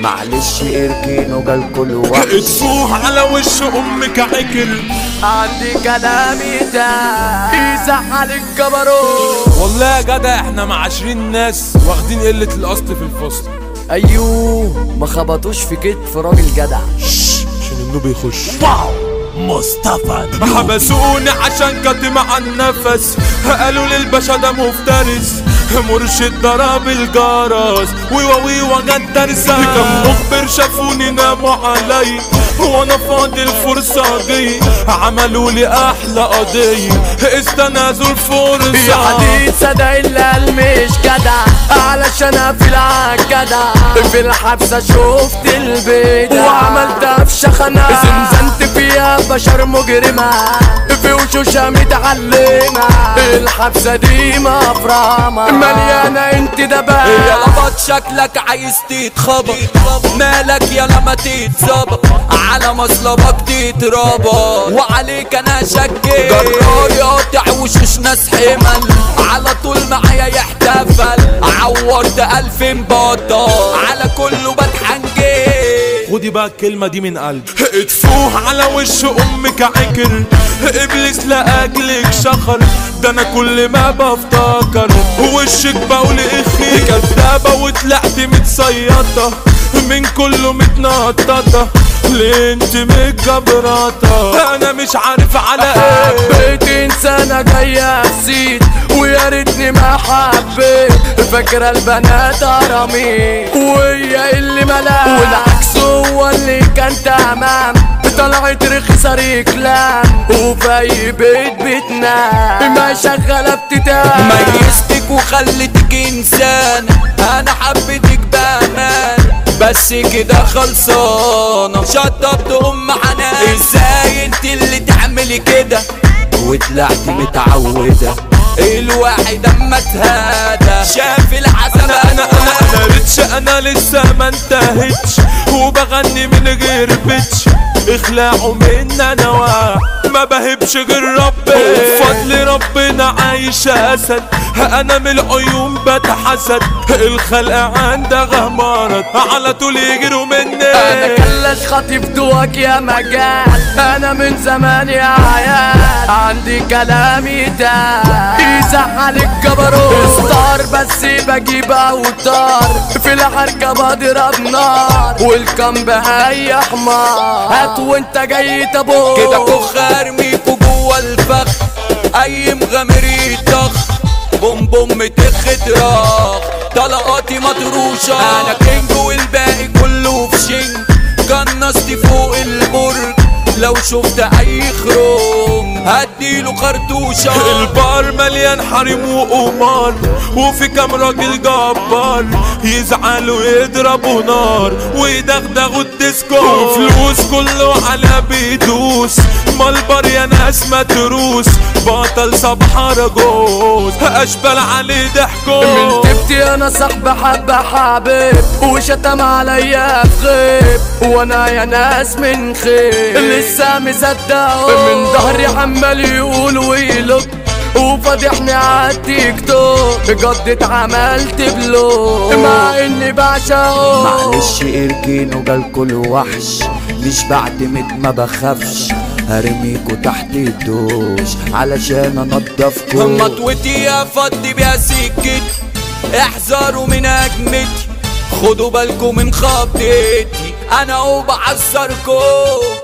معلش اركنوا جال كل وحش اتفوه على وش امك عكر عندي كلامي ده يزعل الجبروت والله يا جدع احنا مع عشرين ناس واخدين قلة الاصل في الفصل ايوه ما خبطوش في كتف راجل جدع عشان النوب يخش واو مصطفى حبسوني عشان كاتم عن النفس قالوا للباشا ده مفترس مرشد ضرب الجرس ويوا ويوا جت درسة كم مخبر شافوني ناموا علي وانا فاضي الفرصة دي عملوا لي احلى قضية استنازوا الفرصة يا حديد صدق الا مش جدع علشان اقفل عالجدع في الحبسة شفت البيت وعملت في شخنة زنزنت فيها بشر مجرمة في وشوشها متعلمة الحبسة دي مفرمة مليانة انت دبابة يا لبط شكلك عايز تتخبط مالك يا لما تتظبط على مصلبك تتربط وعليك انا شكيت جرار يقطع وشوش ناس حمل على طول معايا يحتفل عورت الف بطل على كله بتحنجي خدي بقى الكلمة دي من قلبي اتفوه على وش امك عكر ابليس لاجلك شخر ده انا كل ما بفتكر وشك بقول اخي كدابة وطلعت متصيطة من كله متنططة ليه انت متجبرطة انا مش عارف على ايه حبيت انسانة جاية بسيط ويا ريتني ما حبيت فاكرة البنات ارامي وهي اللي ملاك والعكس هو اللي كان تمام طلعت رخيصة ركلام وفي اي بيت بتنام ما شغالة بتتام ميزتك وخلتك انسان انا حبيتك بامان بس كده خلصانة شطبت ام حنان ازاي انت اللي تعملي كده وطلعت متعودة الواحد اما اتهدى شاف العذاب انا انا انا انا ريتش انا لسه ما انتهتش وبغني من غير بيتش اخلعوا من انا واحد ما بهبش غير ربي بفضل ربنا عايش اسد انا من العيون بتحسد الخلق عندها غمارت على طول يجروا مني انا كلاش خاطف دوك يا مجال انا من زمان يا عيال عندي كلامي ده يزعل الجبروت ستار بس بجيب اوتار في الحركة بضرب نار والكم بهي حمار هات وانت جاي تبوك كده كخ ارميكوا جوا الفخ اي مغامر يطخ بوم بوم تخدراخ طلقاتي مطروشة انا كينج والباقي كله في شنج كنستي فوق البرج لو شفت اي خروم هديله خرطوشة البار مليان حريم وقمار وفي كام راجل جبار يزعلوا يضربوا نار ويدغدغوا الديسكو وفلوس كله على بيدوس مالبر يا ناس متروس بطل صبح رجوز اشبال عليه ضحكوا من تبتي انا صاحب حبة حبيب وشتم عليا بغيب وانا يا ناس من خير لسه مصدقه من ظهري عمال يقول ويلوك وفضحني عالتيك توك بجد اتعملت بلوك مع اني بعشقه معلش اركنوا جال كل وحش مش بعتمد ما بخافش هرميكوا تحت الدوش علشان انضفكوا مطوتي يا فضي بيها سكتي احذروا من هجمتي خدوا بالكم من خبطتي انا وبعصركم